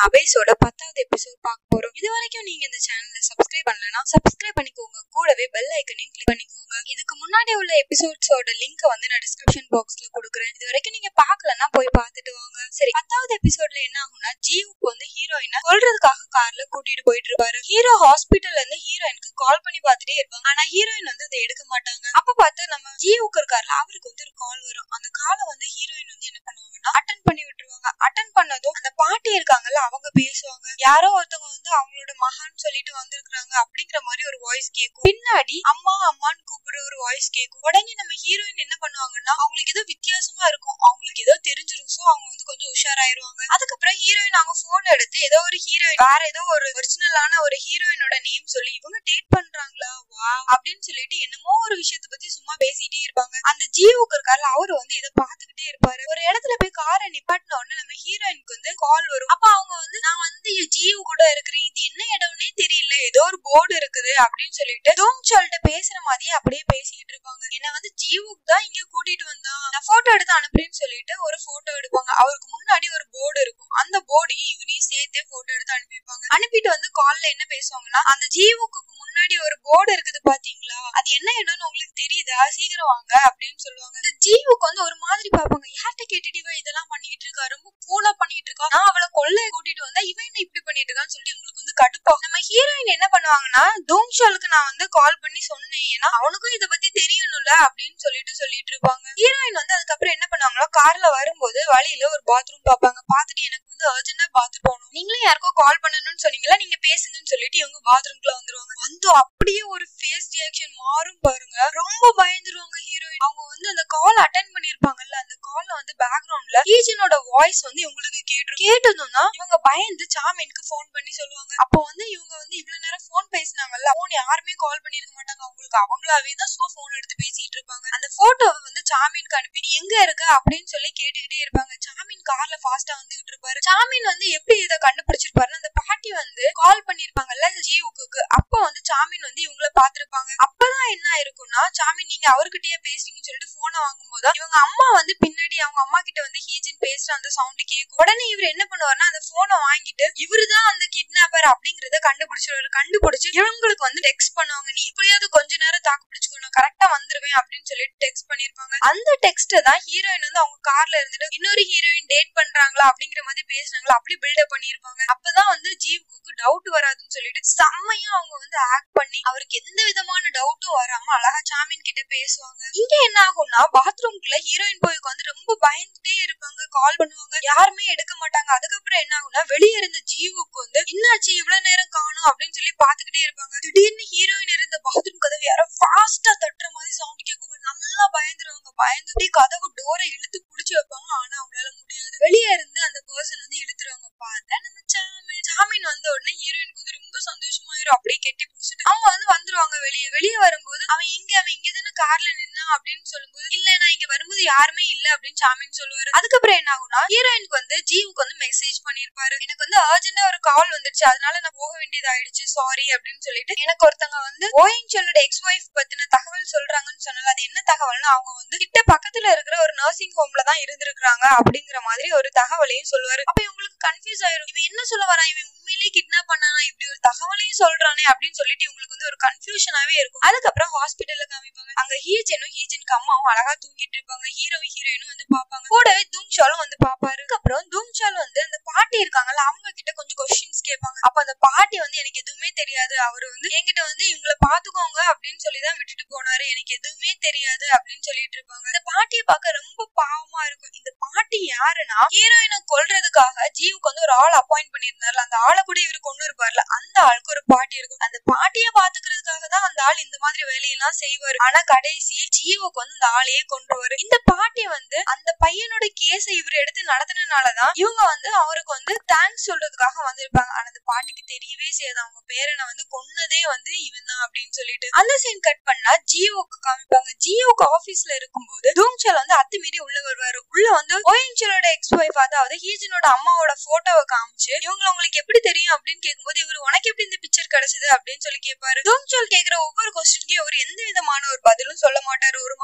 அபேஸோட பத்தாவது எபிசோட் பார்க்க போறோம் இது வரைக்கும் நீங்க இந்த சேனலை சப்ஸ்கிரைப் பண்ணலனா சப்ஸ்கிரைப் பண்ணிக்கோங்க கூடவே பெல் ஐக்கனையும் கிளிக் பண்ணிக்கோங்க இதுக்கு முன்னாடி உள்ள எபிசோட்ஸோட லிங்க் வந்து நான் டிஸ்கிரிப்ஷன் பாக்ஸ்ல கொடுக்குறேன் இது வரைக்கும் நீங்க பார்க்கலன்னா போய் பார்த்துட்டு வாங்க சரி பத்தாவது எபிசோட்ல என்ன ஆகும்னா ஜீவுக்கு வந்து ஹீரோயினை சொல்றதுக்காக கார்ல கூட்டிட்டு போயிட்டு இருப்பாரு ஹீரோ ஹாஸ்பிட்டல்ல இருந்து ஹீரோயினுக்கு கால் பண்ணி பார்த்துட்டே இருப்பாங்க ஆனா ஹீரோயின் வந்து அதை எடுக்க மாட்டாங்க அப்ப பார்த்து நம்ம ஜீவுக்கு இருக்கார்ல அவருக்கு வந்து ஒரு கால் வரும் அந்த காலை வந்து ஹீரோயின் வந்து என்ன பண்ணுவாங்கன்னா அட்டன் பண்ணி விட்டுருவாங்க அட்டன் பண்ணதும் அந்த பாட்டி இருக்காங்கல்ல அவங்க பேசுவாங்க யாரோ ஒருத்தவங்க வந்து அவங்களோட மகான்னு சொல்லிட்டு வந்திருக்காங்க அப்படிங்கிற மாதிரி ஒரு வாய்ஸ் கேட்கும் பின்னாடி அம்மா அம்மான்னு கூப்பிடுற ஒரு வாய்ஸ் கேட்கும் உடனே நம்ம ஹீரோயின் என்ன பண்ணுவாங்கன்னா அவங்களுக்கு ஏதோ வித்தியாசமா இருக்கும் அவங்களுக்கு ஏதோ தெரிஞ்சிரும் சோ அவங்க வந்து கொஞ்சம் உஷாராயிருவாங்க அதுக்கப்புறம் ஹீரோயின் அவங்க போன் எடுத்து ஏதோ ஒரு ஹீரோயின் வேற ஏதோ ஒரு ஒரிஜினலான ஒரு ஹீரோயினோட நேம் சொல்லி இவங்க டேட் பண்றாங்களா வா அப்படின்னு சொல்லிட்டு என்னமோ ஒரு விஷயத்த பத்தி சும்மா பேசிட்டே இருப்பாங்க அந்த ஜீவுக்கு இருக்கார்ல அவரு வந்து இதை பாத்துக்கிட்டே இருப்பாரு ஒரு இடத்துல போய் காரை நிப்பாட்டின உடனே நம்ம ஹீரோயினுக்கு வந்து கால் வரும் அப்ப அவங்க வந்து நான் வந்து ஜீவு கூட இருக்கிறேன் இது என்ன இடம்னே தெரியல ஏதோ ஒரு போர்டு இருக்குது அப்படின்னு சொல்லிட்டு தூம் சொல்லிட்டு பேசுற மாதிரியே அப்படியே பேசிட்டு இருப்பாங்க என்ன வந்து ஜீவுக்கு தான் இங்க கூட்டிட்டு வந்தான் நான் போட்டோ எடுத்து அனுப்புறேன்னு சொல்லிட்டு ஒரு போட்டோ எடுப்பாங்க அவருக்கு முன்னாடி ஒரு போர்டு இருக்கும் அந்த போர்டையும் இவனையும் சேர்த்தே போட்டோ எடுத்து அனுப்பிப்பாங்க அனுப்பிட்டு வந்து கால்ல என்ன பேசுவாங்கன்னா அந்த ஜீவுக்கு முன்னாடி ஒரு போர்டு இருக்குது பாத்தீங்களா அது என்ன இடம்னு உங்களுக்கு தெரியுதா சீக்கிரம் வாங்க அப்படின்னு சொல்லுவாங்க இந்த ஜீவுக்கு வந்து ஒரு மாதிரி பாப்பாங்க யார்கிட்ட கேட்டுட்டு இவன் இதெல்லாம் பண்ணிட்டு இருக்கா ரொம்ப கூலா பண்ணிட்டு இருக்கா நான் அவளை கொள்ளை கூட்டிட்டு வந்தா இவன் என்ன இப்படி பண்ணிட்டு இருக்கான்னு சொல்லிட்டு இவங்களுக்கு வந்து கடுப்பாகும் நம்ம ஹீரோயின் என்ன பண்ணுவாங்கன்னா தூம் ஷோலுக்கு நான் வந்து கால் பண்ணி சொன்னேன் ஏன்னா அவனுக்கும் இதை பத்தி தெரியணும்ல அப்படின்னு சொல்லிட்டு சொல்லிட்டு இருப்பாங்க ஹீரோயின் வந்து அதுக்கப்புறம் என்ன பண்ணுவாங்களோ கார்ல வரும்போது வழியில ஒரு பாத்ரூம் பார்ப்பாங்க பார்த்துட்டு எனக்கு வந்து அர்ஜென்டா பாத்ரூம் போகணும் நீங்களும் யாருக்கோ கால் பண்ணணும்னு சொன்னீங்களா நீங்க பேசுங்கன்னு சொல்லிட்டு இவங்க பாத்ரூம்குள்ள வந்துருவாங்க வந்து அப்படியே ஒரு ஃபேஸ் ரியாக்ஷன் மாறும் பாருங்க ரொம்ப பயந்துருவாங்க ஹீரோயின் அவங்க வந்து அந்த கால் அட்டன் பண்ணிருப்பாங்கல்ல அந்த கால்ல வந்து பேக்ரவுண்ட்ல ஈஜனோட வாய்ஸ் வந்து இவங்களுக்கு கேட்டு கேட்டதும் தான் இவங்க பயந்து சாமினுக்கு ஃபோன் பண்ணி சொல்லுவாங்க அப்போ வந்து இவங்க வந்து இவ்வளவு நேரம் ஃபோன் பேசினாங்கல்ல ஃபோன் யாருமே கால் பண்ணிருக்க மாட்டாங்க அவங்களுக்கு அவங்களாவே தான் சும்மா ஃபோன் எடுத்து பேசிட்டு இருப்பாங்க அந்த போட்டோவை வந்து சாமினுக்கு அனுப்பி "நீ எங்க இருக்க அப்படின்னு சொல்லி கேட்டுக்கிட்டே இருப்பாங்க சாமின் கார்ல ஃபாஸ்டா வந்துகிட்டு இருப்பாரு சாமின் வந்து எப்படி இதை கண்டுபிடிச்சிருப்பாருன்னு அந்த பாட்டி வந்து கால் பண்ணிருப்பாங்கல்ல ஜிவுக்கு அப்ப வந்து சாமின் வந்து இவங்கள பாத்திருப்பாங்க அப்பதான் என்ன ஆயிருக்கும்னா சாமின் நீங்க அவர்கிட்டயே பேசுறீங்கன்னு சொல்லிட்டு போனை வாங்கும் போது இவங்க அம்மா வந்து பின்னாடி அவங்க அம்மா கிட்ட வந்து ஹீஜின் பேசுற அந்த சவுண்ட் கேட்கும் உடனே இவர் என்ன பண்ணுவாருன்னா அந்த போனை வாங்கிட்டு இவருதான் அந்த கிட்னாப்பர் அப்படிங்கறத கண்டுபிடிச்சிருவாரு கண்டுபிடிச்சு இவங்களுக்கு வந்து டெக்ஸ்ட் பண்ணுவாங்க நீ எப்படியாவது கொஞ்ச நேரம் தாக்கு பிடிச்சுக்கோ நான் கரெக்டா வந்துருவேன் அப்படின்னு சொல்லிட்டு டெக்ஸ்ட் பண்ணிருப்பாங்க அந்த டெக்ஸ்ட தான் ஹீரோயின் வந்து அவங்க கார்ல இருந்துட்டு இன்னொரு ஹீரோயின் டேட் பண்றாங்களா அப்படிங்கிற மாதிரி பேசுனாங்களா அப்படி பில்டப் பண்ணிருப்பாங்க அப்பதான் வந்து ஜீவுக்கு டவுட் வராதுன்னு சொல்லிட்டு செம்மையா அவங்க வந்து ஆக்ட் பண்ணி அவருக்கு எந்த விதமான டவுட்டும் வராம அழகா சாமின் கிட்ட பேசுவாங்க இங்க என்ன ஆகும்னா பாத்ரூம்குள்ள ஹீரோயின் போய்க்கு வந்து ரொம்ப பயந்துட்டே இருப்பாங்க கால் பண்ணுவாங்க யாருமே எடுக்க மாட்டாங்க அதுக்கப்புறம் என்ன ஆகும்னா வெளியே இருந்த ஜீவுக்கு வந்து என்னாச்சு இவ்வளவு நேரம் காணும் அப்படின்னு சொல்லி பாத்துக்கிட்டே இருப்பாங்க திடீர்னு ஹீரோயின் இருந்த பாத்ரூம் கதவு யாரோ ஃபாஸ்டா தட்டுற மாதிரி சவுண்ட் கேட்கும் நல்லா பயந்துருவாங்க பயந்துட்டே கதவு டோரை இழுத்து புடிச்சு வைப்பாங்க ஆனா அவங்களால முடியாது வெளியே இருந்து அந்த பர்சன் வந்து இழுத்துருவாங்க பார்த்தா நம்ம சாமின் சாமின் வந்த உடனே ஹீரோயினுக்கு வந்து ரொம்ப சந்தோஷமாயிரும் அப்படியே கெட்டி பிடிச்சிட்டு அவங்க வந்து வந்துருவாங்க வெளியே வெளியே வரும்போது அவன் எங்க அவன் இங்க தானே கார்ல நின்னா அப்படின்னு சொல்லும்போது இல்ல நான் இங்க வரும்போது யாருமே இல்ல அப்படின்னு சாமின் சொல்லுவாரு அதுக்கப்புறம் என்ன ஆகும்னா ஹீரோயினுக்கு வந்து ஜீவுக்கு வந்து மெசேஜ் பண்ணிருப்பாரு எனக்கு வந்து அர்ஜென்டா ஒரு கால் வந்துருச்சு அதனால நான் போக வேண்டியது ஆயிடுச்சு சாரி அப்படின்னு சொல்லிட்டு எனக்கு ஒருத்தங்க வந்து ஓயிங் சொல்லோட எக்ஸ் ஒய்ஃப் பத்தின தகவல் சொல்றாங்கன்னு சொன்னால அது என்ன தகவல்னா அவங்க வந்து கிட்ட பக்கத்துல இருக்கிற ஒரு நர்சிங் ஹோம்ல தான் இருந்திருக்காங்க அப்படிங்கிற மாதிரி ஒரு தகவலையும் சொல்லுவாரு அப்ப இவங்களுக்கு கன்ஃபியூஸ் ஆயிரும் இவன் என்ன சொல்ல வரான் இவன் உண்மையிலேயே கிட்னாப் பண்ணானா இப்படி ஒரு தகவலையும் சொல்றானே அப்படின்னு சொல்லிட்டு இவங்களுக்கு வந்து ஒரு கன்ஃபியூஷனாவே இருக்கும் அதுக்கப்புறம் ஹாஸ்பிட்டல்ல காமிப்பாங்க அங்க ஹீஜனும் ஹீஜனுக்கு அம்மாவும் அழகா தூங்கிட்டு இருப்பாங்க ஹீரோவும் ஹீரோயினும் வந்து பாப்பாங்க கூடவே தூம்ஷாலும் வந்து பாப்பாரு அதுக்கப்புறம் தூம்ஷால் வந்து அந்த பாட்டி இருக்காங்கல்ல அவங்க கிட்ட கொஞ்சம் கொஸ்டின்ஸ் கேட்பாங்க அப்ப அந்த பாட்டி வந்து எனக்கு எதுவுமே தெரியாது அவரு வந்து என்கிட்ட வந்து இவங்களை பாத்துக்கோங்க அப்படின்னு சொல்லி தான் விட்டுட்டு போனாரு எனக்கு எதுவுமே தெரியாது அப்படின்னு சொல்லிட்டு இருப்பாங்க இந்த பாட்டியை பார்க்க ரொம்ப பாவமா இருக்கும் இந்த பாட்டி யாருன்னா ஹீரோயினை கொல்றதுக்காக ஜீவுக்கு வந்து ஒரு ஆள் அப்பாயிண்ட் பண்ணியிருந்தாருல அந்த ஆளை கூட இவரு கொண்டு இருப்பார்ல அந்த ஆளுக்கு ஒரு பாட்டி இருக்கும் அந்த பாட்டியை பாத்துக்கிறதுக்காக தான் அந்த ஆள் இந்த மாதிரி வேலையெல்லாம் செய்வாரு ஆனா கடைசி ஜீவுக்கு வந்து இந்த ஆளையே கொண்டுருவாரு இந்த பாட்டி வந்து அந்த பையனோட கேஸை இவர் எடுத்து நடத்தினாலதான் இவங்க வந்து அவருக்கு வந்து தேங்க்ஸ் சொல்றதுக்காக வந்திருப்பாங்க ஆனா அந்த பாட்டிக்கு தெரியவே செய்யாது அவங்க பேரனை வந்து கொன்னதே வந்து இவன் தான் அப்படின்னு சொல்லிட்டு அந்த சீன் கட் பண்ணா ஜியோக்கு காமிப்பாங்க ஜியோக்கு ஆபீஸ்ல இருக்கும்போது தூங்சல் வந்து அத்துமீறி உள்ள வருவாரு உள்ள வந்து ஓயன்சலோட எக்ஸ் ஒய்ஃப் அதாவது ஹீஜனோட அம்மாவோட போட்டோவை காமிச்சு இவங்க உங்களுக்கு எப்படி தெரியும் அப்படின்னு கேட்கும்போது இவர் உனக்கு எப்படி இந்த பிக்சர் கிடைச்சது அப்படின்னு சொல்லி கேட்பாரு தூங்சல் கேக்குற ஒவ்வொரு கொஸ்டினுக்கும் அவர் எந்த விதமான ஒரு பதிலும் சொல்ல மாட்டாரு ஒரு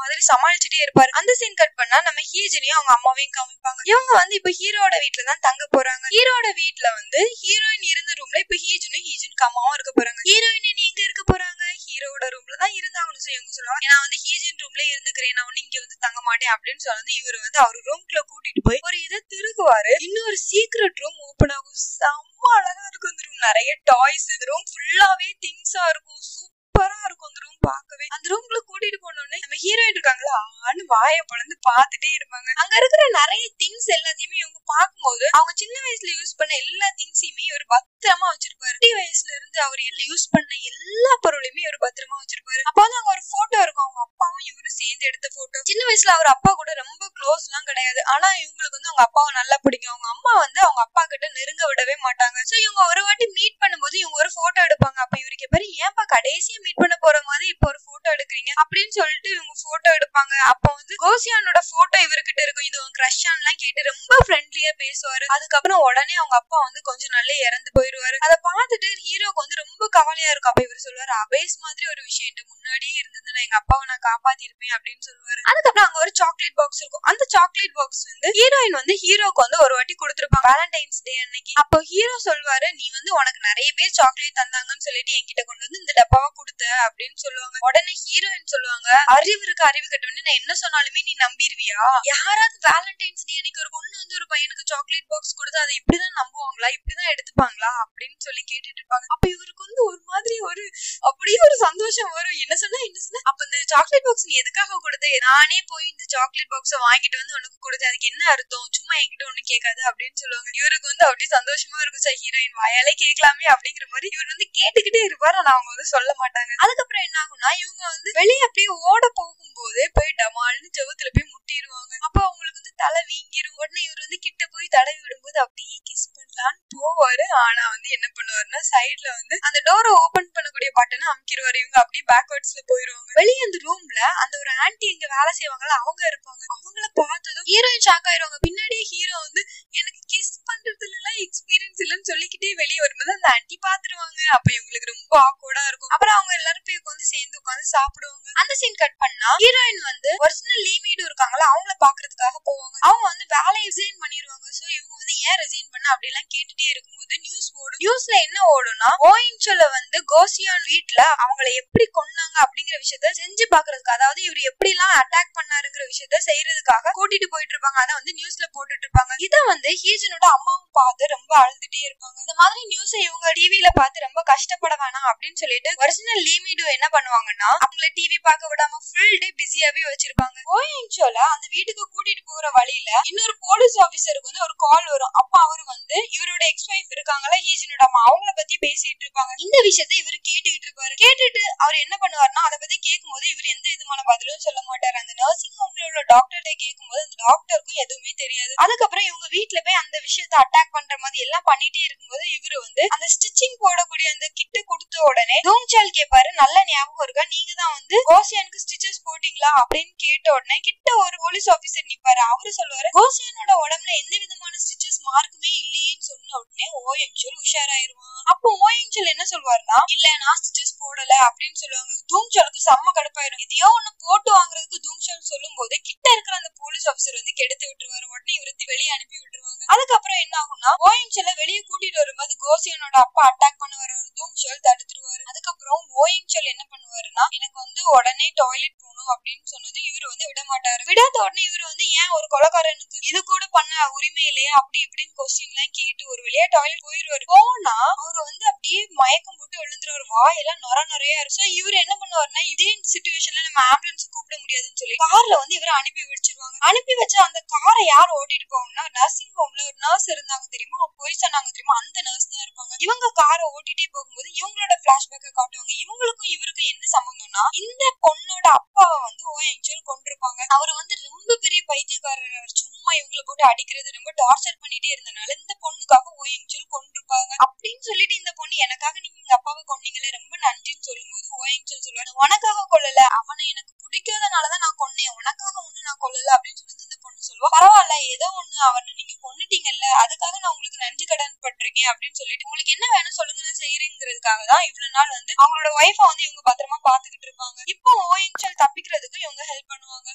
மாதிரி சமாளிச்சுட்டே இருப்பாரு அந்த சீன் கட் பண்ணா நம்ம ஹீஜனையும் அவங்க அம்மாவையும் காமிப்பாங்க இவங்க வந்து இப்ப ஹீரோட வீட்டுல தான் தங்க போறாங்க ஹீரோட வீட்டுல வந்து ஹீரோயின் இருந்த ரூம்ல இப்ப ஹீஜனும் ஹீஜனுக்கு அம்மாவும் இருக்க போறாங்க ஹீரோயின் இனி எங்க இருக்க போறாங்க ஹீரோட ரூம்ல தான் இருந்தாங்கன்னு சொல்லி இவங்க சொல்லுவாங்க நான் வந்து ஹீஜன் ரூம்ல இருந்துக்கிறேன் நான் வந்து இங்க வந்து தங்க மாட்டேன் அப்படின்னு சொல்லி இவர் வந்து அவர் ரூம்குள்ள கூட்டிட்டு போய் ஒரு இதை திருகுவாரு இன்னொரு சீக்ரெட் ரூம் ஓபன் ஆகும் செம்ம அழகா இருக்கும் அந்த ரூம் நிறைய டாய்ஸ் ரூம் ஃபுல்லாவே திங்ஸா இருக்கும் சூப்பரா இருக்கும் அந்த ரூம் பார்க்கவே அந்த ரூம்குள்ள கூட்டிட்டு போனோடனே நம்ம ஹீரோயின் இருக்காங்களா ஆன்னு வாய பொழந்து பார்த்துட்டே இருப்பாங்க அங்க இருக்கிற நிறைய திங்ஸ் எல்லாத்தையுமே இவங்க பார்க்கும்போது அவங்க சின்ன வயசுல யூஸ் பண்ண எல்லா திங்ஸையுமே இவர் பத்திரமா வச்சிருப்பாரு குட்டி வயசுல இருந்து அவர் யூஸ் பண்ண எல்லா பொருளையுமே இவர் பத்திரமா வச்சிருப்பாரு அப்ப வந்து அங்க ஒரு போட்டோ இருக்கும் அவங்க அப்பாவும் இவரும் சேர்ந்து எடுத்த போட்டோ சின்ன வயசுல அவர் அப்பா கூட ரொம்ப க்ளோஸ் எல்லாம் கிடையாது ஆனா இவங்களுக்கு வந்து அவங்க அப்பாவை நல்லா பிடிக்கும் அவங்க அம்மா வந்து அவங்க அப்பா கிட்ட நெருங்க விடவே மாட்டாங்க சோ இவங்க ஒரு வாட்டி மீட் பண்ணும்போது இவங்க ஒரு போட்டோ எடுப்பாங்க அப்ப இவருக்கு பேரு ஏன்பா கடைசியா மீட் பண்ண போற மாதிரி இப்ப ஒரு போட்டோ எடுக்கிறீங்க அப்படின்னு சொல்லிட்டு இவங்க போட்டோ எடுப்பாங்க அப்ப வந்து கோசியானோட போட்டோ இவர்கிட்ட இருக்கும் இது உங்க கிரஷான்லாம் கேட்டு ரொம்ப ஃப்ரெண்ட்லியா பேசுவாரு அதுக்கப்புறம் உடனே அவங்க அப்பா வந்து கொஞ்சம் நாள்ல இறந்து போயிருவாரு அதை பார்த்துட்டு ஹீரோக்கு வந்து ரொம்ப கவலையா இருக்கும் அப்ப இவர் சொல்லுவாரு அபேஸ் மாதிரி ஒரு விஷயம் என்கிட்ட முன்னாடியே இருந்ததுன்னா எங்க அப்பாவை நான் காப்பாத்தி இருப்பேன் அப்படின்னு சொல்லுவாரு அதுக்கப்புறம் அங்க ஒரு சாக்லேட் பாக்ஸ் இருக்கும் அந்த சாக்லேட் பாக்ஸ் வந்து ஹீரோயின் வந்து ஹீரோக்கு வந்து ஒரு வாட்டி கொடுத்துருப்பாங்க வேலண்டைன்ஸ் டே அன்னைக்கு அப்போ ஹீரோ சொல்வாரு நீ வந்து உனக்கு நிறைய பேர் சாக்லேட் தந்தாங்கன்னு சொல்லிட்டு என்கிட்ட கொண்டு வந்து இந்த டப்பாவை கொடுத்த அப்படின்னு சொல்லுவாங்க உடனே ஹீரோயின் சொல்லுவாங்க அறிவு இருக்கு அறிவு கட்டவனே நான் என்ன சொன்னாலுமே நீ நம்பிடுவியா யாராவது வேலண்டைன்ஸ் டே அன்னைக்கு ஒரு பொண்ணு வந்து ஒரு பையனுக்கு சாக்லேட் பாக்ஸ் கொடுத்து அதை இப்படிதான் நம்புவாங்களா இப்படிதான் எடுத்துப்பாங்களா அப்படின்னு சொல்லி கேட்டுட்டு இருப்பாங்க அப்ப இவருக்கு வந்து ஒரு மாதிரி ஒரு அப்படியே ஒரு சந்தோஷம் வரும் என்ன சொன்னா என்ன சொன்னா அப்ப இந்த சாக்லேட் பாக்ஸ் நீ எதுக்காக கொடுத்த நானே போய் இந்த சாக்லேட் பாக்ஸ வாங்கிட்டு வந்து உனக்கு கொடுத்தேன் அதுக்கு என்ன அர்த்தம் சும்மா என்கிட்ட ஒண்ணு கேட்காது அப்படின்னு சொல்லுவாங்க இவருக்கு வந்து அப்படியே சந்தோஷமா இருக்கும் சார் ஹீரோயின் வாயாலே கேட்கலாமே அப்படிங்கிற மாதிரி இவர் வந்து கேட்டுக்கிட்டே இருப்பாரு ஆனா அவங்க வந்து சொல்ல மாட்டாங்க அதுக்கப்புறம் என்ன ஆகும்னா இவங்க வந்து வெளியே அப்படியே ஓட போகும்போது போய் டமால்னு செவுத்துல போய் முட்டிடுவாங்க அப்ப அவங்களுக்கு வந்து தலை வீங்கிரும் உடனே இவர் வந்து கிட்ட போய் தடவி விடும்போது அப்படியே கிஸ் பண்ணலான்னு போவாரு ஆனா வந்து என்ன பண்ணுவாருன்னா சைட்ல வந்து அந்த டோரை ஓபன் பண்ணக்கூடிய பட்டனை அமுக்கிடுவாரு இவங்க அப்படியே பேக்வர்ட்ஸ்ல போயிருவாங்க வெளியே அந்த ரூம்ல அந்த ஒரு ஆன்டி இங்க வேலை செய்வாங்கல்ல அவங்க இருப்பாங்க அவங்கள பார்த்ததும் ஹீரோயின் ஷாக் ஆயிருவாங்க பின்னாடியே ஹீரோ வந்து எனக்கு கிஸ் பண்றதுல எல்லாம் எக்ஸ்பீரியன்ஸ் இல்லைன்னு சொல்லிக்கிட்டே வெளியே வரும்போது அந்த ஆன்டி பாத்துருவாங்க அப்ப இவங்களுக்கு ரொம்ப ஆக்வர்டா இருக்கும் அப்புறம் அவங்க எல்லாரும் போய் உட்காந்து சேர்ந்து உட்காந்து சாப்பிடுவாங்க அந்த சீன் கட் பண்ணா ஹீரோயின் வந்து ஒரிஜினல் லீமீடு இருக்காங்களா அவங்கள பாக்குறதுக்காக போவாங்க அவங்க வந்து வேலையை ரிசைன் பண்ணிடுவாங்க சோ இவங்க வந்து ஏன் ரிசைன் பண்ண அப்படி எல்லாம் கேட்டுட்டே இருக்கும்போது நியூஸ் ஓடும் நியூஸ்ல என்ன ஓடும்னா ஓயின்சோல வந்து கோசியான் வீட்ல அவங்கள எப்படி கொன்னாங்க அப்படிங்கிற விஷயத்த செஞ்சு பாக்குறதுக்கு அதாவது இவர் எப்படி எல்லாம் அட்டாக் பண்ணாருங்கிற விஷயத்த செய்யறதுக்காக கூட்டிட்டு போயிட்டு இருப்பாங்க அதை வந்து நியூஸ்ல போட்டுட்டு இருப்பாங்க இத வந்து ஹீஜனோட அம்மாவும் பார்த்து ரொம்ப அழுதுட்டே இருப்பாங்க இந்த மாதிரி நியூஸை இவங்க டிவில பார்த்து ரொம்ப கஷ்டப்பட வேணாம் அப்படின்னு சொல்லிட்டு ஒரிஜினல் லீமிடோ என்ன பண்ணுவாங்கன்னா அவங்கள டிவி பார்க்க விடாம ஃபுல் டே பிஸியாவே வச்சிருப்பாங்க ஓயின்சோல அந்த வீட்டுக்கு கூட்டிட்டு போற வழியில இன்னொரு போலீஸ் ஆபீசருக்கு வந்து ஒரு கால் வரும் அப்ப அவரு வந்து இவரோட எக்ஸ் ஒய்ஃப் இருக்காங்களா ஹீஜனோட அம்மா அவங்கள பத்தி பேசிட்டு இருப்பாங்க இந்த விஷயத்த இவரு கேட்டுக்கிட்டு இருப்பாரு கேட்டுட்டு அவர் என்ன பண்ணுவாருன்னா அதை பத்தி கேட்கும்போது இவர் எந்த விதமான பதிலும் சொல்ல மாட்டாரு அந்த நர்சிங் ஹோம்ல உள்ள டாக்டர்கிட்ட கேட்கும்போது அந்த டாக்டருக்கும் எதுவுமே தெரியாது அதுக்கப்புறம் இவங்க வீட்ல போய் அந்த விஷயத்த அட்டாக் பண்ற மாதிரி எல்லாம் பண்ணிட்டே இருக்கும்போது இவரு வந்து அந்த ஸ்டிச்சிங் போடக்கூடிய அந்த கிட்ட கொடுத்த உடனே தூங்சால் கேட்பாரு நல்ல ஞாபகம் இருக்கா நீங்க தான் வந்து கோசியானுக்கு ஸ்டிச்சஸ் போட்டீங்களா அப்படின்னு கேட்ட உடனே கிட்ட ஒரு போலீஸ் ஆபீசர் நிப்பாரு அவரு சொல்லுவாரு கோசியானோட உடம்புல எந்த விதமான ஸ்டிச்சஸ் மார்க்குமே இல்லையேன்னு சொன்ன உடனே ஓஎம்சோல் உஷாராயிருவான் அப்போ ஓஎம்சோல் என்ன சொல்லுவாருன்னா இல்ல நான் ஸ்டிச்சஸ் போடல அப்படின்னு சொல்லுவாங்க தூங்சாலுக்கு செம்ம கடுப்பாயிரும் எதையோ ஒண்ணு போட்டு வாங்குறதுக்கு தூங்சால் சொல்லும் போது கிட்ட இருக்கிற அந்த போலீஸ் ஆபீசர் வந்து கெடுத்து விட்டுருவாரு உடனே இவரு வெளியே அனுப்பி விட்டுருவாங்க அதுக்கப்புறம் என்ன ஆகும்னா ஓஎம்சோல வெளியே கூட்டிட்டு வரும்போது கோசியனோட அப்பா அட்டாக் பண்ண வர தூங்சால் தடுத்துருவாரு அதுக்கப்புறம் ஓஎம்சோல் என்ன பண்ணுவாருன்னா எனக்கு வந்து உடனே டாய்லெட் போகணும் அப்படின்னு சொன்னது இவரு வந்து விட மாட்டாரு விடாத உடனே இவரு வந்து ஏன் ஒரு கொலகாரனுக்கு இது கூட பண்ண உரிமை இல்லையா அப்படி இப்படின்னு கொஸ்டின் எல்லாம் கேட்டு ஒரு வழியா டாய்லெட் போயிருவாரு போனா அவரு வந்து அப்படியே மயக்கம் போட்டு விழுந்துருவாரு வாயெல்லாம் நொர நொறையா இருக்கும் So இவரு என்ன பண்ணுவாருன்னா இதே சுச்சுவேஷன்ல நம்ம ஆம்புலன்ஸ் கூப்பிட முடியாதுன்னு சொல்லி கார்ல வந்து இவரை அனுப்பி வச்சிருவாங்க அனுப்பி வச்ச அந்த காரை யார் ஓட்டிட்டு போவாங்கன்னா நர்சிங் ஹோம்ல ஒரு நர்ஸ் இருந்தாங்க தெரியுமா அவங்க போய் சொன்னாங்க தெரியுமா அந்த நர்ஸ் தான் இருப்பாங்க இவங்க காரை ஓட்டிட்டே போகும்போது இவங்களோட பிளாஷ்பேக்கை காட்டுவாங்க இவங்களுக்கும் இவருக்கும் என்ன சம்பந்தம்னா இந்த பொண்ணோட அப்பாவை வந்து ஓஎன்ஜிஎல் கொண்டிருப்பாங்க அவர் வந்து ரொம்ப பெரிய பைத்தியக்காரர் அவர் சும்மா இவங்களை போட்டு அடிக்கிறது ரொம்ப டார்ச்சர் பண்ணிட்டே இருந்தனால இந்த பொண்ணுக்காக ஓஎன்ஜிஎல் கொண்டிருப்பாங்க அப்படின்னு சொல்லிட்டு இந்த பொண்ணு எனக்காக நீங்க எங்க அப்பாவை கொன்னீங்களே ரொம்ப நன்றின்னு சொல்லும்போது ஓஎன்ஜிஎல் சொல்லுவாங்க உனக்காக கொல்லல அவனை எனக்கு பிடிக்காதனாலதான் நான் கொன்னேன் உனக்காக ஒண்ணு நான் கொல்லல அப்படின்னு சொல்லிட்டு இந்த பொண்ணு சொல்லுவா பரவாயில்ல ஏதோ ஒண்ணு அவனை நீங்க கொன்னுட்டீங்கல்ல அதுக்காக நான் உங்களுக்கு நன்றி கடன் பட்டிருக்கேன் அப்படின்னு சொல்லிட்டு உங்களுக்கு என்ன வேணும் சொல்லுங்க நான் செய்யறேங்கிறதுக்காக தான் இவ்வளவு நாள் வந்து அவங்களோட ஒய்ஃபை வந்து இவங்க பத்திரமா பாத்துக்கிட்டு இருப்பாங்க இப்போ ஓஎன்ஜிஎல் தப்பிக்கிறதுக்கு இவங்க ஹெல்ப் பண்ணுவாங்க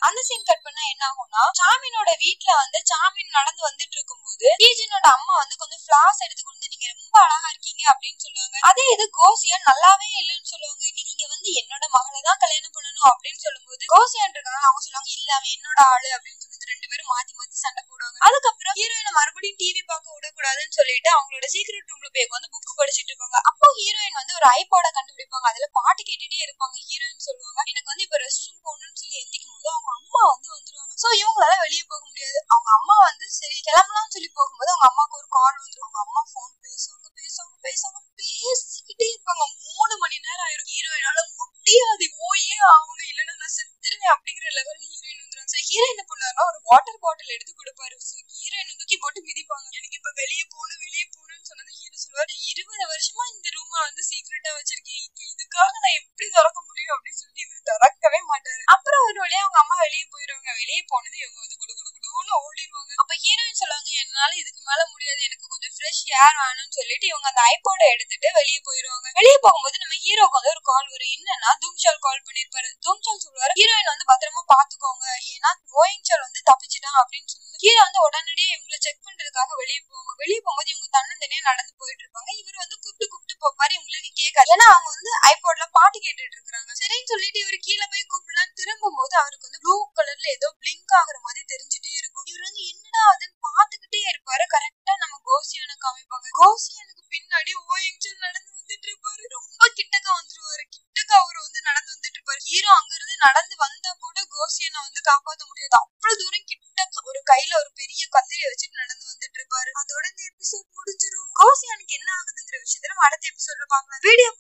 அந்த சீன் கட் பண்ணா என்ன ஆகும்னா சாமினோட வீட்ல வந்து சாமின் நடந்து வந்துட்டு இருக்கும்போது ஈஜினோட அம்மா வந்து கொஞ்சம் ஃபிளாஸ் எடுத்து கொண்டு நீங்க ரொம்ப அழகா இருக்கீங்க அப்படின்னு சொல்லுவாங்க அதே இது கோசியா நல்லாவே இல்லைன்னு சொல்லுவாங்க நீங்க வந்து என்னோட மகளை தான் கல்யாணம் பண்ணணும் அப்படின்னு சொல்லும்போது கோசியான் இருக்காங்க அவங்க சொல்லுவாங்க இல்ல அவன் என்னோட ஆளு அப்படின்னு சொல்லிட்டு ரெண்டு பேரும் மாத்தி மாத்தி சண்டை போடுவாங்க அதுக்கப்புறம் ஹீரோயினை மறுபடியும் டிவி பார்க்க விடக்கூடாதுன்னு சொல்லிட்டு அவங்களோட சீக்ரெட் ரூம்ல போய் வந்து புக் படிச்சிட்டு இருப்பாங்க அப்போ ஹீரோயின் வந்து ஒரு ஐபாட கண்டுபிடிப்பாங்க அதுல பாட்டு கேட்டுட்டே இருப்பாங்க ஹீரோயின் சொல்லுவாங்க எனக்கு வந்து இப்ப ரெஸ்ட் ரூம் போகணும்னு சொல்லி எந்திக்கும் போது அவங்க அம்மா வந்து வந்துருவாங்க சோ இவங்களால வெளியே போக முடியாது அவங்க அம்மா வந்து சரி கிளம்பலாம்னு சொல்லி போகும்போது அவங்க அம்மாவுக்கு ஒரு கால் வந்துரும் அவங்க அம்மா போன் பேசுவாங்க பேசுவாங்க பேசுவாங்க பேசிக்கிட்டே இருப்பாங்க மூணு மணி நேரம் ஆயிரும் ஹீரோயினால முடியாது போயே ஆகணும் இல்லைன்னா நான் செத்துருவேன் அப்படிங்கிற லெவல்ல ஹீரோயின் வந்துருவாங்க சோ ஹீரோ என்ன பண்ணாருன்னா ஒரு வாட்டர் பாட்டில் எடுத்து கொடுப்பாரு சோ ஹீரோயின் தூக்கி போட்டு மிதிப்பாங்க எனக்கு இப்ப வெளியே போகணும் வெளியே போகணும்னு சொன்னது ஹீரோ சொல்லுவாரு இருபது வருஷமா இந்த ரூம வந்து சீக்கிரட்டா வச்சிருக்கேன் இப்ப இதுக்காக நான் எப்படி திறக்க முடியும் அப்படின்னு சொல்லிட்டு இவரு திறக்கவே மாட்டாரு அப்புறம் ஒரு வழியா அவங்க அம்மா வெளியே போயிருவாங்க வெளியே போனது இவங்க வந்து குடு குடு குடுன்னு ஓடிடுவாங்க அப்ப ஹீரோயின் சொல்லுவாங்க என்னால இதுக்கு மேல முடியாது எனக்கு கொஞ்சம் ஃப்ரெஷ் ஏர் வேணும்னு சொல்லிட்டு இவங்க அந்த ஐபோட எடுத்துட்டு வெளியே போயிருவாங்க வெளியே போகும்போது நம்ம ஹீரோக்கு வந்து ஒரு கால் வரும் என்னன்னா தூம்சால் கால் பண்ணிருப்பாரு தூம்சால் சொல்லுவாரு ஹீரோயின் வந்து பத்திரமா பாத்துக்கோங்க ஏன்னா ரோயிங்சால் வந்து தப்பிச்சிட்டான் அப்படின்னு சொல்லுது ஹீரோ வந்து உடனடியே இவங்களை செக் பண்றதுக்காக வெளியே போவாங்க வெளியே போகும்போது இவங்க தன்னந்தனியா நடந்து போயிட்டு இருப்பாங்க இவர் வந்து கூப்பிட்டு கூப்பிட்டு போப்பாரு இவங்களுக்கு கேட்காது ஏன்னா அவங்க வந்து ஐபோட்ல பாட்டு கேட்டுட்டு இருக்காங்க சரின்னு சொல்லிட்டு இவர் கீழே போய் கூப்பிடலான்னு திரும்பும் போது அவருக்கு வந்து ப்ளூ கலர்ல ஏதோ பிளிங்க் ஆகுற மாதிரி தெரிஞ்சுட்டே இருக்கும் இவர் வந்து என்னடா அதுன்னு பாத்துக்கிட்டே இருப்பாரு கரெக்டா நம்ம கோசியானை காமிப்பாங்க கோசியானுக்கு பின்னாடி ஓஎங்சல் நடந்து வந்துட்டு இருப்பாரு ரொம்ப கிட்டக்க வந்துருவாரு கிட்டக்க அவர் வந்து நடந்து வந்துட்டு இருப்பாரு ஹீரோ அங்க இருந்து நடந்து வந்தா கூட கோசியனை வந்து காப்பாத்த முடியாது அவ்வளவு தூரம் கிட்ட ஒரு கையில ஒரு பெரிய கத்திரியை வச்சுட்டு நடந்து வந்துட்டு இருப்பாரு அதோட இந்த எபிசோட் முடிஞ்சிரும் கோசியானுக்கு என்ன ஆகுதுங்கிற விஷயத்த நம்ம அடுத்த எபிசோட்ல பார்க்கலாம் வீடியோ